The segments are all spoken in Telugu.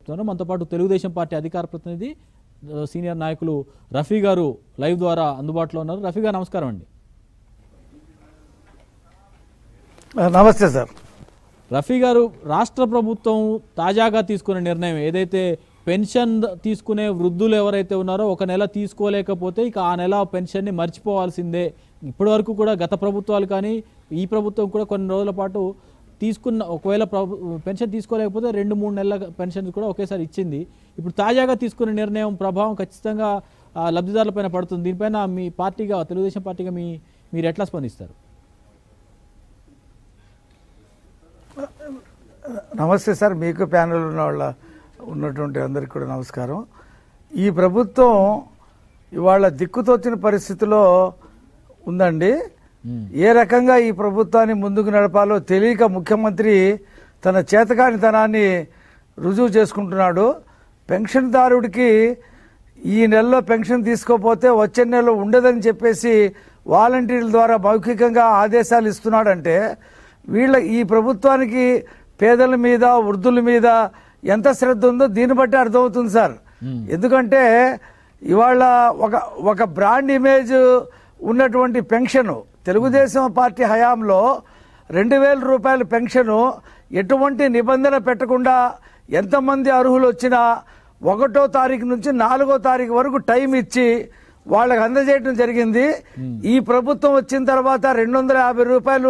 చెప్తున్నారు మనతో పాటు తెలుగుదేశం పార్టీ అధికార ప్రతినిధి ఆ, సీనియర్ నాయకులు రఫీ గారు లైవ్ ద్వారా అందుబాటులో ఉన్నారు రఫీ గారు నమస్కారం అండి నమస్తే సార్ రఫీ గారు రాష్ట్ర ప్రభుత్వం తాజాగా తీసుకున్న నిర్ణయం ఏదైతే పెన్షన్ తీసుకునే వృద్ధులు ఎవరైతే ఉన్నారో ఒక నెల తీసుకోలేకపోతే ఇక ఆ నెల పెన్షన్ని మర్చిపోవాల్సిందే ఇప్పటి వరకు కూడా గత ప్రభుత్వాలు కానీ ఈ ప్రభుత్వం కూడా కొన్ని రోజుల పాటు తీసుకున్న ఒకవేళ ప్రభు పెన్షన్ తీసుకోలేకపోతే రెండు మూడు నెలల పెన్షన్ కూడా ఒకేసారి ఇచ్చింది ఇప్పుడు తాజాగా తీసుకున్న నిర్ణయం ప్రభావం ఖచ్చితంగా ఆ, లబ్ధిదారులపైన పడుతుంది దీనిపైన మీ పార్టీగా తెలుగుదేశం పార్టీగా మీ మీరు ఎట్లా స్పందిస్తారు నమస్తే సార్ మీకు ప్యానెల్ ఉన్న వాళ్ళ ఉన్నటువంటి అందరికి కూడా నమస్కారం ఈ ప్రభుత్వం ఇవాళ దిక్కుతోచిన పరిస్థితిలో ఉందండి ఏ రకంగా ఈ ప్రభుత్వాన్ని ముందుకు నడపాలో తెలియక ముఖ్యమంత్రి తన చేతకానితనాన్ని రుజువు చేసుకుంటున్నాడు పెన్షన్దారుడికి ఈ నెలలో పెన్షన్ తీసుకోపోతే వచ్చే నెలలో ఉండదని చెప్పేసి వాలంటీర్ల ద్వారా మౌఖికంగా ఆదేశాలు ఇస్తున్నాడంటే వీళ్ళ ఈ ప్రభుత్వానికి పేదల మీద వృద్ధుల మీద ఎంత శ్రద్ధ ఉందో దీన్ని బట్టి అర్థమవుతుంది సార్ ఎందుకంటే ఇవాళ ఒక ఒక బ్రాండ్ ఇమేజ్ ఉన్నటువంటి పెన్షన్ తెలుగుదేశం పార్టీ హయాంలో రెండు వేల రూపాయల పెన్షను ఎటువంటి నిబంధన పెట్టకుండా ఎంతమంది అర్హులు వచ్చినా ఒకటో తారీఖు నుంచి నాలుగో తారీఖు వరకు టైం ఇచ్చి వాళ్ళకి అందజేయడం జరిగింది ఈ ప్రభుత్వం వచ్చిన తర్వాత రెండు వందల యాభై రూపాయలు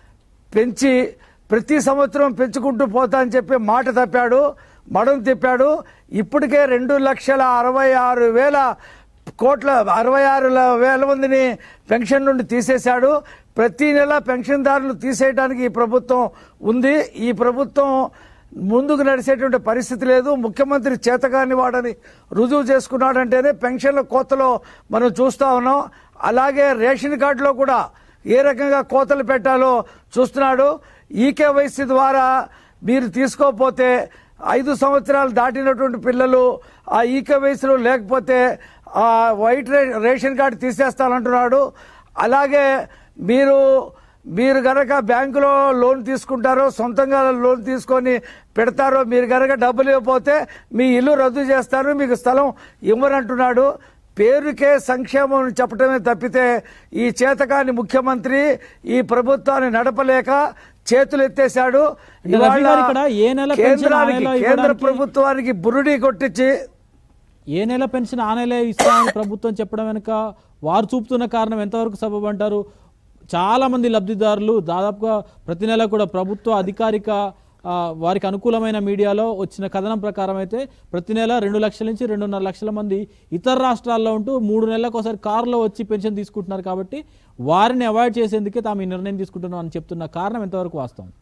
పెంచి ప్రతి సంవత్సరం పెంచుకుంటూ పోతా అని చెప్పి మాట తప్పాడు మడం తిప్పాడు ఇప్పటికే రెండు లక్షల అరవై ఆరు వేల కోట్ల అరవై ఆరు ల- వేల మందిని పెన్షన్ నుండి తీసేశాడు ప్రతి నెల పెన్షన్దారులు తీసేయడానికి ఈ ప్రభుత్వం ఉంది ఈ ప్రభుత్వం ముందుకు నడిచేటువంటి పరిస్థితి లేదు ముఖ్యమంత్రి చేతగాని వాడని రుజువు చేసుకున్నాడంటేనే పెన్షన్ల కోతలో మనం చూస్తా ఉన్నాం అలాగే రేషన్ కార్డులో కూడా ఏ రకంగా కోతలు పెట్టాలో చూస్తున్నాడు ఈకేవైసీ ద్వారా మీరు తీసుకోకపోతే ఐదు సంవత్సరాలు దాటినటువంటి పిల్లలు ఆ ఈకేవైసీలో లేకపోతే ఆ వైట్ రే- రేషన్ కార్డు తీసేస్తానంటున్నాడు అలాగే మీరు మీరు గనక బ్యాంకులో లోన్ తీసుకుంటారో సొంతంగా లోన్ తీసుకొని పెడతారో మీరు గనక డబ్బులు ఇవ్వకపోతే మీ ఇల్లు రద్దు చేస్తారు మీకు స్థలం ఇవ్వనంటున్నాడు పేరుకే సంక్షేమం అని చెప్పడమే తప్పితే ఈ చేతకాని ముఖ్యమంత్రి ఈ ప్రభుత్వాన్ని నడపలేక చేతులు ఎత్తేశాడు అంటే రఫీ గారు ఇక్కడ ఏ నెల పెన్షన్ ఆ కేంద్రానికి నెల కేంద్ర ఇవ్వడానికి- ప్రభుత్వానికి బురుడి కొట్టించి ఏ నెల పెన్షన్ ఆ నెలే ఇస్తామని ప్రభుత్వం చెప్పడం వెనుక వారు చూపుతున్న కారణం ఎంతవరకు సబబు అంటారు చాలా మంది లబ్ధిదారులు దాదాపుగా ప్రతి నెల కూడా ప్రభుత్వ అధికారిక ఆ, వారికి అనుకూలమైన మీడియాలో వచ్చిన కథనం ప్రకారం అయితే ప్రతి నెల రెండు లక్షల నుంచి రెండున్నర లక్షల మంది ఇతర రాష్ట్రాల్లో ఉంటూ మూడు నెలలకు ఒకసారి కారులో వచ్చి పెన్షన్ తీసుకుంటున్నారు కాబట్టి వారిని అవాయిడ్ చేసేందుకే తాము ఈ నిర్ణయం తీసుకుంటున్నాం అని చెప్తున్న కారణం ఎంతవరకు వాస్తవం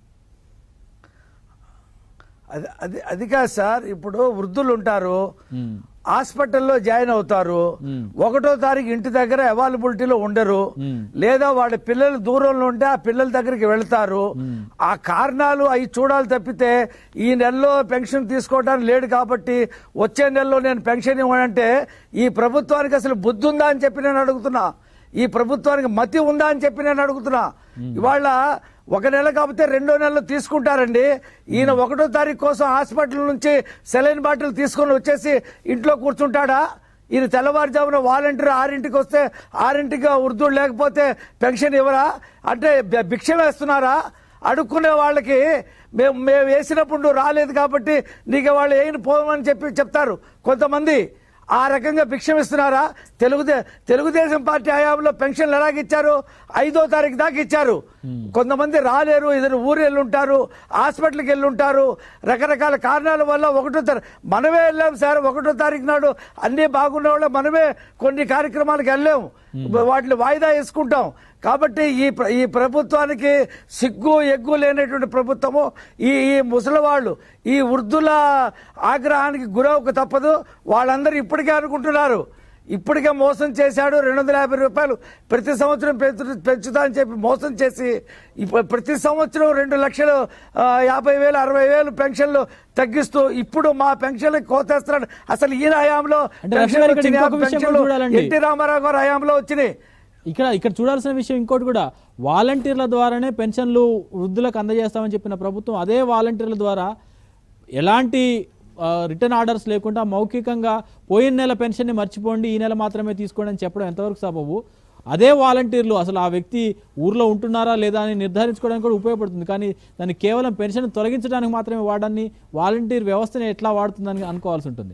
అది అది అది కాదు సార్ ఇప్పుడు వృద్ధులు ఉంటారు ఉమ్, హాస్పిటల్లో జాయిన్ అవుతారు మ్మ్. ఒకటో తారీఖు ఇంటి దగ్గర అవైలబిలిటీలో ఉండరు మ్మ్. లేదా వాళ్ళ పిల్లలు దూరంలో ఉంటే ఆ పిల్లల దగ్గరికి వెళ్తారు ఆ కారణాలు అవి చూడాలి తప్పితే ఈ నెలలో పెన్షన్ తీసుకోవడానికి లేడు కాబట్టి వచ్చే నెలలో నేను పెన్షన్ ఇవ్వనంటే ఈ ప్రభుత్వానికి అసలు బుద్ధి ఉందా అని చెప్పి నేను అడుగుతున్నా ఈ ప్రభుత్వానికి మతి ఉందా అని చెప్పి నేను అడుగుతున్నా ఇవాళ ఒక నెల కాకపోతే రెండో నెలలు తీసుకుంటారండి ఈయన ఒకటో తారీఖు కోసం హాస్పిటల్ నుంచి సెలైన్ బాటిల్ తీసుకొని వచ్చేసి ఇంట్లో కూర్చుంటాడా ఈయన తెల్లవారుజామున వాలంటీర్ ఆరింటికి వస్తే ఆరింటికి వృద్ధుడు లేకపోతే పెన్షన్ ఇవ్వరా అంటే బ- భిక్ష వేస్తున్నారా అడుక్కునే వాళ్ళకి మేము మేము వేసినప్పుడు నువ్వు రాలేదు కాబట్టి నీకు వాళ్ళు ఏం పోమని చెప్పి చెప్తారు కొంతమంది ఆ రకంగా భిక్షం ఇస్తున్నారా తెలుగుదే తెలుగుదేశం పార్టీ హయాంలో పెన్షన్లు ఎలాగిచ్చారు ఐదో తారీఖు దాకా ఇచ్చారు కొంతమంది రాలేరు ఏదైనా ఊరు వెళ్ళి ఉంటారు హాస్పిటల్కి వెళ్ళి ఉంటారు రకరకాల కారణాల వల్ల ఒకటో తారీఖు మనమే వెళ్ళాం సార్ ఒకటో తారీఖు నాడు అన్నీ బాగున్న వాళ్ళ మనమే కొన్ని కార్యక్రమాలకు వెళ్ళాం వాటిని వాయిదా వేసుకుంటాం కాబట్టి ఈ ప్ర- ఈ ప్రభుత్వానికి సిగ్గు ఎగ్గు లేనటువంటి ప్రభుత్వము ఈ ఈ ముసలివాళ్ళు ఈ వృద్ధుల ఆగ్రహానికి గురవక తప్పదు వాళ్ళందరూ ఇప్పటికే అనుకుంటున్నారు ఇప్పటికే మోసం చేశాడు రెండు వందల యాభై రూపాయలు ప్రతి సంవత్సరం పెంచు పెంచుతా అని చెప్పి మోసం చేసి ఇప్పుడు ప్రతి సంవత్సరం రెండు లక్షలు ఆ, యాభై వేలు అరవై వేలు పెన్షన్లు తగ్గిస్తూ ఇప్పుడు మా పెన్షన్లు కోతేస్తున్నాడు అసలు ఈయన హయాంలో అంటే రఫీ గారు ఇక్కడ పెన్షన్లు ఇంకొక విషయం పెన్షన్లు కూడా చూడాలండి. ఎన్టీ రామారావు గారు హయాంలో వచ్చినాయి ఇక్కడ ఇక్కడ చూడాల్సిన విషయం ఇంకోటి కూడా వాలంటీర్ల ద్వారానే పెన్షన్లు వృద్ధులకు అందజేస్తామని చెప్పిన ప్రభుత్వం అదే వాలంటీర్ల ద్వారా ఎలాంటి రిటర్న్ ఆర్డర్స్ లేకుండా మౌఖికంగా పోయిన నెల పెన్షన్ని మర్చిపోండి ఈ నెల మాత్రమే తీసుకోండి అని చెప్పడం ఎంతవరకు సబబు అదే వాలంటీర్లు అసలు ఆ వ్యక్తి ఊర్లో ఉంటున్నారా లేదా అని నిర్ధారించుకోవడానికి కూడా ఉపయోగపడుతుంది కానీ దాన్ని కేవలం పెన్షన్ తొలగించడానికి మాత్రమే వాడాన్ని వాలంటీర్ వ్యవస్థని ఎట్లా వాడుతుందని అనుకోవాల్సి ఉంటుంది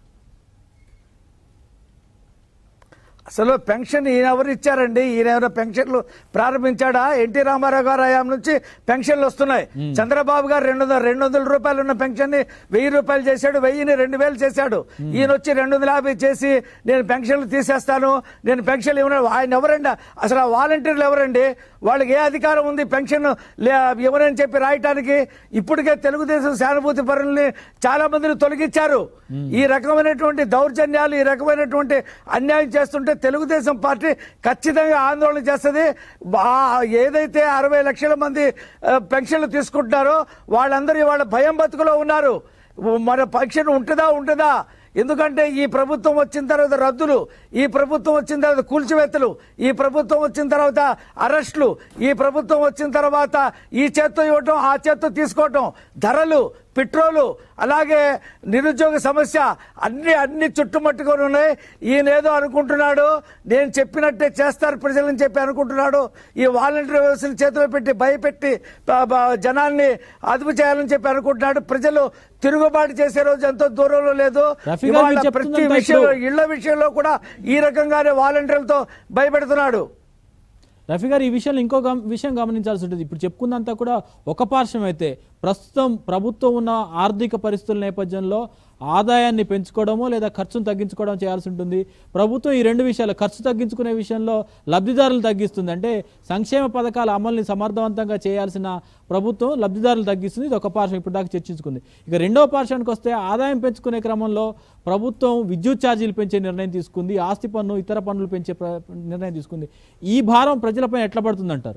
అసలు పెన్షన్ ఈయన ఎవరు ఇచ్చారండి ఈయన ఎవరో పెన్షన్లు ప్రారంభించాడా ఎన్టీ రామారావు గారు హయాం నుంచి పెన్షన్లు వస్తున్నాయి చంద్రబాబు గారు రెండు వందల రెండు వందల రూపాయలు ఉన్న పెన్షన్ ని వెయ్యి రూపాయలు చేశాడు వెయ్యిని రెండు వేలు చేశాడు ఈయన వచ్చి రెండు వందల యాభై చేసి నేను పెన్షన్లు తీసేస్తాను నేను పెన్షన్లు ఇవ్వను ఆయన ఎవరండి అసలు ఆ వాలంటీర్లు ఎవరండి వాళ్ళకి ఏ అధికారం ఉంది పెన్షన్ లే- ఇవ్వనని చెప్పి రాయటానికి ఇప్పటికే తెలుగుదేశం సానుభూతి పరుల్ని చాలా మందిని తొలగించారు ఈ రకమైనటువంటి దౌర్జన్యాలు ఈ రకమైనటువంటి అన్యాయం చేస్తుంటే తెలుగుదేశం పార్టీ ఖచ్చితంగా ఆందోళన చేస్తుంది ఆ- ఏదైతే అరవై లక్షల మంది ఆ, పెన్షన్లు తీసుకుంటున్నారో వాళ్ళందరూ ఇవాళ భయం బతుకులో ఉన్నారు మన పెన్షన్ ఉంటుందా ఉంటుందా ఎందుకంటే ఈ ప్రభుత్వం వచ్చిన తర్వాత రద్దులు ఈ ప్రభుత్వం వచ్చిన తర్వాత కూల్చివేతలు ఈ ప్రభుత్వం వచ్చిన తర్వాత అరెస్టులు ఈ ప్రభుత్వం వచ్చిన తర్వాత ఈ చేత్తో ఇవ్వటం ఆ చేత్తో తీసుకోవటం ధరలు పెట్రోలు అలాగే నిరుద్యోగ సమస్య అన్ని అన్ని చుట్టుముట్టుకొని ఉన్నాయి ఈయన ఏదో అనుకుంటున్నాడు నేను చెప్పినట్టే చేస్తారు ప్రజలని చెప్పి అనుకుంటున్నాడు ఈ వాలంటీర్ వ్యవస్థను చేతిలో పెట్టి భయపెట్టి ప- ప- జనాల్ని అదుపు చేయాలని చెప్పి అనుకుంటున్నాడు ప్రజలు తిరుగుబాటు చేసే రోజు ఎంతో దూరంలో లేదు రఫీ గారు మీరు ఇవాళ ప్రతి చెప్తున్నంత విషయంలో ఇప్పుడు- ఇళ్ల విషయంలో కూడా ఈ రకంగానే వాలంటీర్లతో భయపెడుతున్నాడు రఫీ గారు ఈ విషయంలో ఇంకో గమ- విషయం గమనించాల్సి ఉంటుంది ఇప్పుడు చెప్పుకున్నంతా కూడా ఒక పార్శ్వం అయితే ప్రస్తుతం ప్రభుత్వం ఉన్న ఆర్థిక పరిస్థితుల నేపథ్యంలో ఆదాయాన్ని పెంచుకోవడమో లేదా ఖర్చును తగ్గించుకోవడం చేయాల్సి ఉంటుంది ప్రభుత్వం ఈ రెండు విషయాలు ఖర్చు తగ్గించుకునే విషయంలో లబ్ధిదారులు తగ్గిస్తుంది అంటే సంక్షేమ పథకాల అమలుని సమర్థవంతంగా చేయాల్సిన ప్రభుత్వం లబ్ధిదారులు తగ్గిస్తుంది ఇది ఒక పార్శ్వం ఇప్పుడు దాకా చర్చించుకుంది ఇక రెండో పార్శ్వానికి వస్తే ఆదాయం పెంచుకునే క్రమంలో ప్రభుత్వం విద్యుత్ ఛార్జీలు పెంచే నిర్ణయం తీసుకుంది ఆస్తి పన్ను ఇతర పన్నులు పెంచే ప్ర- నిర్ణయం తీసుకుంది ఈ భారం ప్రజలపై ఎట్లా పడుతుందంటారు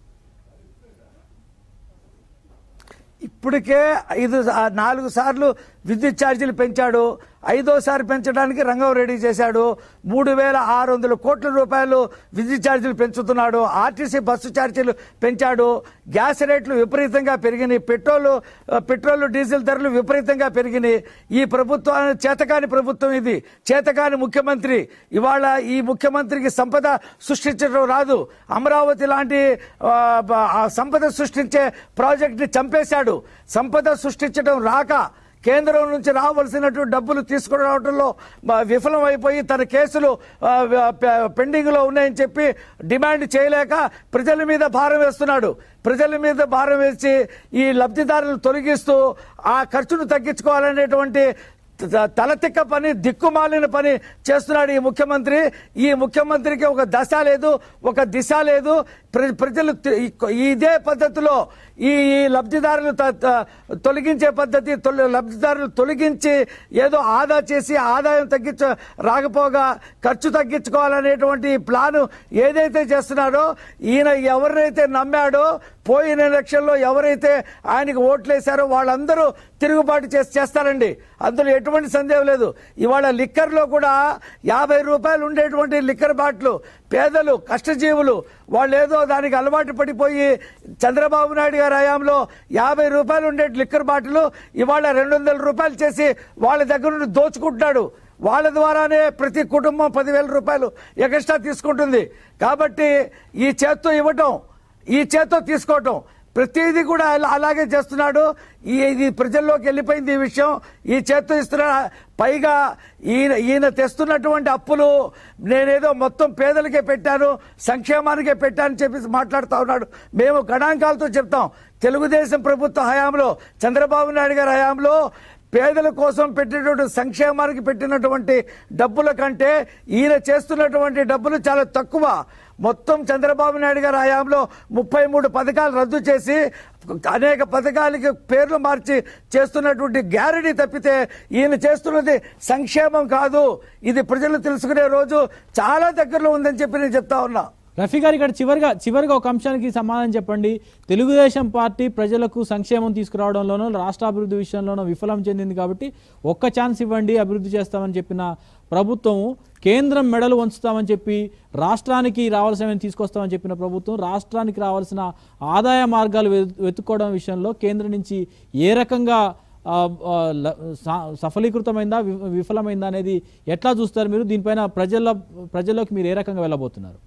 ఇప్పటికే ఐదు ఆ నాలుగు సార్లు విద్యుత్ ఛార్జీలు పెంచాడు ఐదోసారి పెంచడానికి రంగం రెడీ చేశాడు మూడు వేల ఆరు వందల కోట్ల రూపాయలు విద్యుత్ ఛార్జీలు పెంచుతున్నాడు ఆర్టీసీ బస్సు ఛార్జీలు పెంచాడు గ్యాస్ రేట్లు విపరీతంగా పెరిగినాయి పెట్రోల్ ఆ, పెట్రోల్ డీజిల్ ధరలు విపరీతంగా పెరిగినాయి ఈ ప్రభుత్వం చేతకాని ప్రభుత్వం ఇది చేతకాని ముఖ్యమంత్రి ఇవాళ ఈ ముఖ్యమంత్రికి సంపద సృష్టించడం రాదు అమరావతి లాంటి ఆ, బ- ఆ సంపద సృష్టించే ప్రాజెక్ట్ ని చంపేశాడు సంపద సృష్టించడం రాక కేంద్రం నుంచి రావాల్సినటువంటి డబ్బులు తీసుకురావడంలో మ- విఫలమైపోయి తన కేసులు ఆ, పె- పెండింగ్ లో ఉన్నాయని చెప్పి డిమాండ్ చేయలేక ప్రజల మీద భారం వేస్తున్నాడు ప్రజల మీద భారం వేసి ఈ లబ్ధిదారులను తొలగిస్తూ ఆ ఖర్చును తగ్గించుకోవాలనేటువంటి త- తలతిక్క పని దిక్కుమాలిన పని చేస్తున్నాడు ఈ ముఖ్యమంత్రి ఈ ముఖ్యమంత్రికి ఒక దశ లేదు ఒక దిశ లేదు ప్ర- ప్రజలు తి- ఈ- ఇదే పద్ధతిలో ఈ ఈ లబ్ధిదారులు త- త- తొలగించే పద్ధతి తొలి- లబ్ధిదారులు తొలగించి ఏదో ఆదా చేసి ఆదాయం తగ్గించ రాకపోగా ఖర్చు తగ్గించుకోవాలనేటువంటి ప్లాను ఏదైతే చేస్తున్నాడో ఈయన ఎవరినైతే నమ్మాడో పోయిన ఎలక్షన్లో ఎవరైతే ఆయనకు ఓట్లేశారో వాళ్ళందరూ తిరుగుబాటు చేసి చేస్తారండి అందులో ఎటువంటి సందేహం లేదు ఇవాళ లిక్కర్లో కూడా యాభై రూపాయలు ఉండేటువంటి లిక్కర్ బాట్లు పేదలు కష్టజీవులు వాళ్ళు ఏదో దానికి అలవాటు పడిపోయి చంద్రబాబు నాయుడు గారి హయాంలో యాభై రూపాయలు ఉండే లిక్కర్ బాటిల్ ఇవాళ రెండు వందల రూపాయలు చేసి వాళ్ళ దగ్గర నుండి దోచుకుంటున్నాడు వాళ్ళ ద్వారానే ప్రతి కుటుంబం పదివేల రూపాయలు ఎక్స్ట్రా తీసుకుంటుంది కాబట్టి ఈ చేత్తో ఇవ్వటం ఈ చేత్తో తీసుకోవటం ప్రతిదీ కూడా అలా- అలాగే చేస్తున్నాడు ఈ ఇది ప్రజల్లోకి వెళ్ళిపోయింది ఈ విషయం ఈ చేత్తో ఇస్తున్న పైగా ఈయన ఈయన తెస్తున్నటువంటి అప్పులు నేనేదో మొత్తం పేదలకే పెట్టాను సంక్షేమానికే పెట్టానని చెప్పి మాట్లాడుతూ ఉన్నాడు మేము గణాంకాలతో చెప్తాం తెలుగుదేశం ప్రభుత్వ హయాంలో చంద్రబాబు నాయుడు గారి హయాంలో పేదల కోసం పెట్టినటువంటి సంక్షేమానికి పెట్టినటువంటి డబ్బుల కంటే ఈయన చేస్తున్నటువంటి డబ్బులు చాలా తక్కువ మొత్తం చంద్రబాబు నాయుడు గారి హయాంలో ముప్పై మూడు పథకాలు రద్దు చేసి అనేక పథకాలకి పేర్లు మార్చి చేస్తున్నటువంటి గ్యారంటీ తప్పితే ఈయన చేస్తున్నది సంక్షేమం కాదు ఇది ప్రజలు తెలుసుకునే రోజు చాలా దగ్గరలో ఉందని చెప్పి నేను చెప్తా ఉన్నా రఫీ గారు ఇక్కడ చివరిగా చివరిగా ఒక అంశానికి సమాధానం చెప్పండి తెలుగుదేశం పార్టీ ప్రజలకు సంక్షేమం తీసుకురావడంలోనూ రాష్ట్రాభివృద్ధి విషయంలోనూ విఫలం చెందింది కాబట్టి ఒక్క ఛాన్స్ ఇవ్వండి అభివృద్ధి చేస్తామని చెప్పిన ప్రభుత్వం కేంద్రం మెడలు వంచుతామని చెప్పి రాష్ట్రానికి రావాల్సినవి తీసుకొస్తామని చెప్పిన ప్రభుత్వం రాష్ట్రానికి రావాల్సిన ఆదాయ మార్గాలు వె- వెతుక్కోవడం విషయంలో కేంద్రం నుంచి ఏ రకంగా ఆ, ఆ, ల- స- సఫలీకృతమైందా వి- విఫలమైందా అనేది ఎట్లా చూస్తారు మీరు దీనిపైన ప్రజల ప్రజల్లోకి మీరు ఏ రకంగా వెళ్ళబోతున్నారు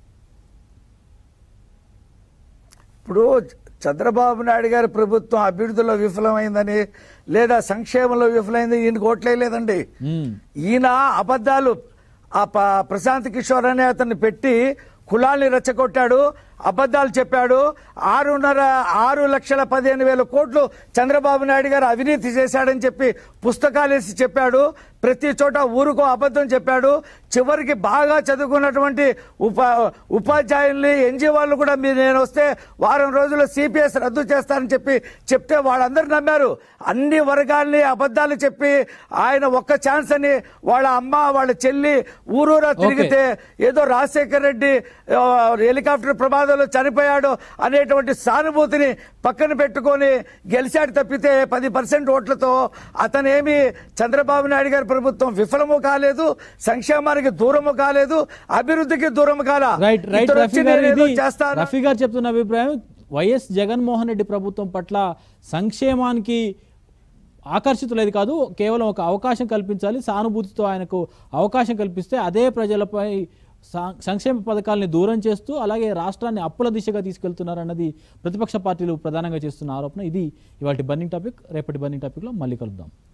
ఇప్పుడు చంద్రబాబు నాయుడు గారి ప్రభుత్వం అభివృద్ధిలో విఫలమైందని లేదా సంక్షేమంలో విఫలమైంది ఈయనకు ఓట్లేదండి మ్మ్. ఈయన అబద్ధాలు ఆ ప- ప్రశాంత్ కిషోర్ అనే అతన్ని పెట్టి కులాల్ని రెచ్చగొట్టాడు అబద్ధాలు చెప్పాడు ఆరున్నర ఆరు లక్షల పదిహేను వేల కోట్లు చంద్రబాబు నాయుడు గారు అవినీతి చేశాడని చెప్పి పుస్తకాలు వేసి చెప్పాడు ప్రతి చోట ఊరుకో అబద్ధం చెప్పాడు చివరికి బాగా చదువుకున్నటువంటి ఉపా ఉపాధ్యాయుల్ని ఎన్జీ వాళ్ళు కూడా మీరు నేను వస్తే వారం రోజుల్లో సిపిఎస్ రద్దు చేస్తానని చెప్పి చెప్తే వాళ్ళందరూ నమ్మారు అన్ని వర్గాల్ని అబద్ధాలు చెప్పి ఆయన ఒక్క ఛాన్స్ అని వాళ్ళ అమ్మ వాళ్ళ చెల్లి ఊరూరా తిరిగితే ఏదో రాజశేఖర్ రెడ్డి ఆ, హెలికాప్టర్ ప్రమాదంలో చనిపోయాడు అనేటువంటి సానుభూతిని పక్కన పెట్టుకొని గెలిచాడు తప్పితే పది పర్సెంట్ ఓట్లతో అతనేమి చంద్రబాబు నాయుడు గారి ప్రభుత్వం విఫలము కాలేదు సంక్షేమానికి దూరము కాలేదు అభివృద్ధికి దూరము కాల రైట్ రైట్ ఇతరు రఫీ వచ్చి గారు నేనేదో ఇది చేస్తాను రఫీ గారు చెప్తున్న అభిప్రాయం వైఎస్ జగన్మోహన్ రెడ్డి ప్రభుత్వం పట్ల సంక్షేమానికి ఆకర్షితులేదు కాదు కేవలం ఒక అవకాశం కల్పించాలి సానుభూతితో ఆయనకు అవకాశం కల్పిస్తే అదే ప్రజలపై సా- సంక్షేమ పథకాలని దూరం చేస్తూ అలాగే రాష్ట్రాన్ని అప్పుల దిశగా తీసుకెళ్తున్నారన్నది ప్రతిపక్ష పార్టీలు ప్రధానంగా చేస్తున్న ఆరోపణ ఇది ఇవాటి బర్నింగ్ టాపిక్ రేపటి బర్నింగ్ టాపిక్లో మళ్ళీ కలుద్దాం